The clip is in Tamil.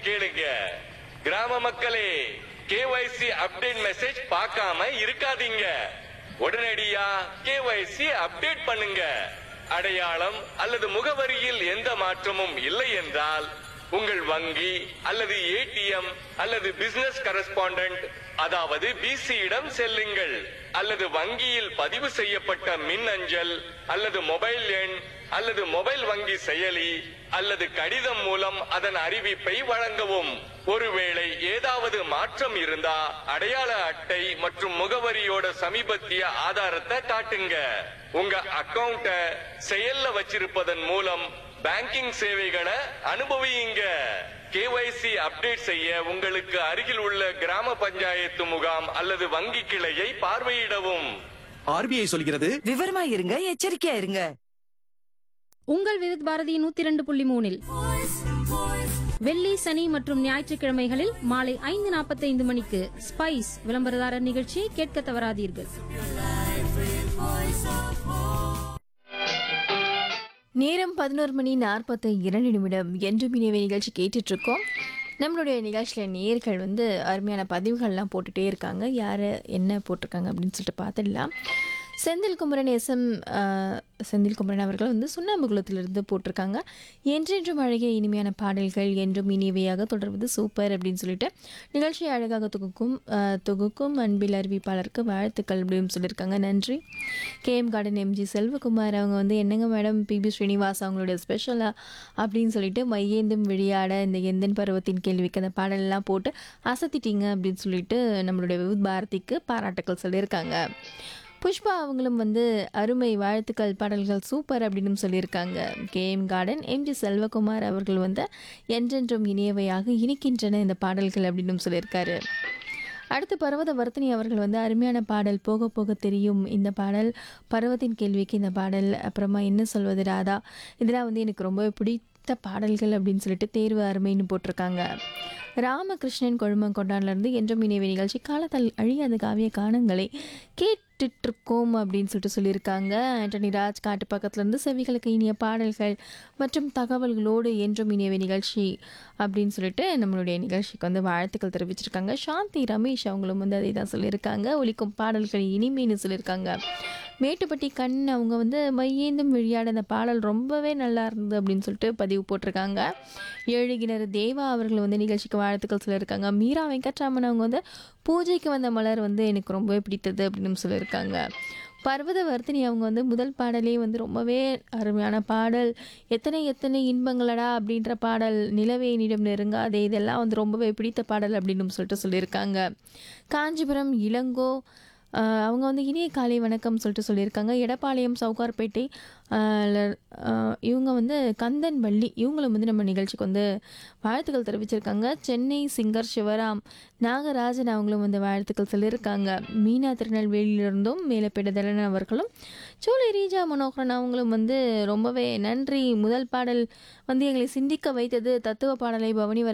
கேளுங்க கிராம மக்களே கேஒய்சி அப்டேட் மெசேஜ் பார்க்காம இருக்காதீங்க உடனடியா கேஒய்சி அப்டேட் பண்ணுங்க அடையாளம் அல்லது முகவரியில் எந்த மாற்றமும் இல்லை என்றால் உங்கள் வங்கி அல்லது ஏடிஎம் அல்லது பிசினஸ் கரஸ்பாண்டன்ட் அதாவது பிசியிடம் செல்லுங்கள் அல்லது வங்கியில் பதிவு செய்யப்பட்ட மின் அஞ்சல் அல்லது மொபைல் எண் அல்லது மொபைல் வங்கி செயலி அல்லது கடிதம் மூலம் அதன் அறிவிப்பை வழங்கவும் ஒருவேளை ஏதாவது மாற்றம் இருந்தா அடையாள அட்டை மற்றும் முகவரியோட சமீபத்திய ஆதாரத்தை காட்டுங்க உங்க அக்கவுண்ட செயல்ல வச்சிருப்பதன் மூலம் பேங்கிங் சேவைகளை அனுபவியுங்க கேஒய்சி அப்டேட் செய்ய உங்களுக்கு அருகில் உள்ள கிராம பஞ்சாயத்து முகாம் அல்லது வங்கி கிளையை பார்வையிடவும் ஆர்பிஐ சொல்கிறது விவரமா இருங்க எச்சரிக்கையா இருங்க உங்கள் விருத் பாரதி நூத்தி இரண்டு புள்ளி மூணில் வெள்ளி சனி மற்றும் ஞாயிற்றுக்கிழமைகளில் மாலை ஐந்து நாற்பத்தைந்து மணிக்கு ஸ்பைஸ் விளம்பரதாரர் நிகழ்ச்சியை கேட்க தவறாதீர்கள் நேரம் பதினோரு மணி நாற்பத்தி இரண்டு நிமிடம் என்று மினிவை நிகழ்ச்சி கேட்டுட்டு இருக்கோம் நம்மளுடைய நிகழ்ச்சியில் நேர்கள் வந்து அருமையான பதிவுகள்லாம் போட்டுகிட்டே இருக்காங்க யார் என்ன போட்டிருக்காங்க அப்படின்னு சொல்லிட்டு பார்த்துடலாம் செந்தில் குமரன் எஸ்எம் செந்தில் குமரன் அவர்கள் வந்து சுண்ணாம்புகுளத்திலிருந்து போட்டிருக்காங்க என்றென்றும் அழகிய இனிமையான பாடல்கள் என்றும் இனியவையாக தொடர்வது சூப்பர் அப்படின்னு சொல்லிட்டு நிகழ்ச்சியை அழகாக தொகுக்கும் அஹ், தொகுக்கும் அன்பில் அறிவிப்பாளருக்கு வாழ்த்துக்கள் அப்படின்னு சொல்லியிருக்காங்க நன்றி கேஎம் கார்டன் எம்ஜி செல்வகுமார் அவங்க வந்து என்னங்க மேடம் பிபி ஸ்ரீனிவாஸ் அவங்களுடைய ஸ்பெஷலாக அப்படின்னு சொல்லிட்டு மையேந்தும் விளையாட இந்த எந்தன் பருவத்தின் கேள்விக்கு அந்த பாடலெல்லாம் போட்டு அசத்திட்டீங்க அப்படின்னு சொல்லிட்டு நம்மளுடைய விவித் பாரதிக்கு பாராட்டுக்கள் சொல்லியிருக்காங்க புஷ்பா அவங்களும் வந்து அருமை வாழ்த்துக்கள் பாடல்கள் சூப்பர் அப்படின்னு சொல்லியிருக்காங்க கேஎம் கார்டன் எம்ஜி செல்வகுமார் அவர்கள் வந்து என்றென்றும் இனியவையாக இனிக்கின்றன இந்த பாடல்கள் அப்படின்னு சொல்லியிருக்காரு அடுத்து பர்வத வர்த்தினி அவர்கள் வந்து அருமையான பாடல் போக போக தெரியும் இந்த பாடல் பருவத்தின் கேள்விக்கு இந்த பாடல் அப்புறமா என்ன சொல்வது ராதா இதெல்லாம் வந்து எனக்கு ரொம்ப பிடித்த பாடல்கள் அப்படின்னு சொல்லிட்டு தேர்வு அருமைன்னு போட்டிருக்காங்க ராமகிருஷ்ணன் கொழுமங்கொண்டான்லேருந்து என்றும் இணைவு நிகழ்ச்சி காலத்தால் அழியாத காவிய கானங்களை கேட்டுட்ருக்கோம் அப்படின்னு சொல்லிட்டு சொல்லியிருக்காங்க ஆண்டனி ராஜ் காட்டு பக்கத்துலேருந்து செவிகளுக்கு இனிய பாடல்கள் மற்றும் தகவல்களோடு என்றும் இனியவை நிகழ்ச்சி அப்படின்னு சொல்லிட்டு நம்மளுடைய நிகழ்ச்சிக்கு வந்து வாழ்த்துக்கள் தெரிவிச்சிருக்காங்க சாந்தி ரமேஷ் அவங்களும் வந்து அதை தான் சொல்லியிருக்காங்க ஒலிக்கும் பாடல்கள் இனிமேன்னு சொல்லியிருக்காங்க மேட்டுப்பட்டி கண் அவங்க வந்து மையேந்தும் விழியாட அந்த பாடல் ரொம்பவே நல்லா இருந்தது அப்படின்னு சொல்லிட்டு பதிவு போட்டிருக்காங்க ஏழுகிணறு தேவா அவர்கள் வந்து நிகழ்ச்சிக்கு வாழ்த்துக்கள் சொல்லியிருக்காங்க மீரா வெங்கட்ராமன் அவங்க வந்து பூஜைக்கு வந்த மலர் வந்து எனக்கு ரொம்பவே பிடித்தது அப்படின்னு சொல்லியிருக்காங்க பர்வத வர்த்தினி அவங்க வந்து முதல் பாடலே வந்து ரொம்பவே அருமையான பாடல் எத்தனை எத்தனை இன்பங்களடா அப்படின்ற பாடல் நிலவே நிடம் நெருங்காதே இதெல்லாம் வந்து ரொம்பவே பிடித்த பாடல் அப்படின்னு சொல்லிட்டு சொல்லியிருக்காங்க காஞ்சிபுரம் இளங்கோ ஆஹ் அவங்க வந்து இனிய காலை வணக்கம் சொல்லிட்டு சொல்லியிருக்காங்க எடப்பாளையம் சவுகார்பேட்டை ஆஹ் ல- ஆஹ் இவங்க வந்து கந்தன் வள்ளி இவங்களும் வந்து நம்ம நிகழ்ச்சிக்கு வந்து வாழ்த்துக்கள் தெரிவிச்சிருக்காங்க சென்னை சிங்கர் சிவராம் நாகராஜன் அவங்களும் வந்து வாழ்த்துக்கள் சொல்லியிருக்காங்க மீனா திருநெல்வேலியிலிருந்தும் மேலப்பேட அவர்களும் சோலை ரீஜா மனோகரன் அவங்களும் வந்து ரொம்பவே நன்றி முதல் பாடல் வந்து எங்களை சிந்திக்க வைத்தது தத்துவ பாடலை பவனி வர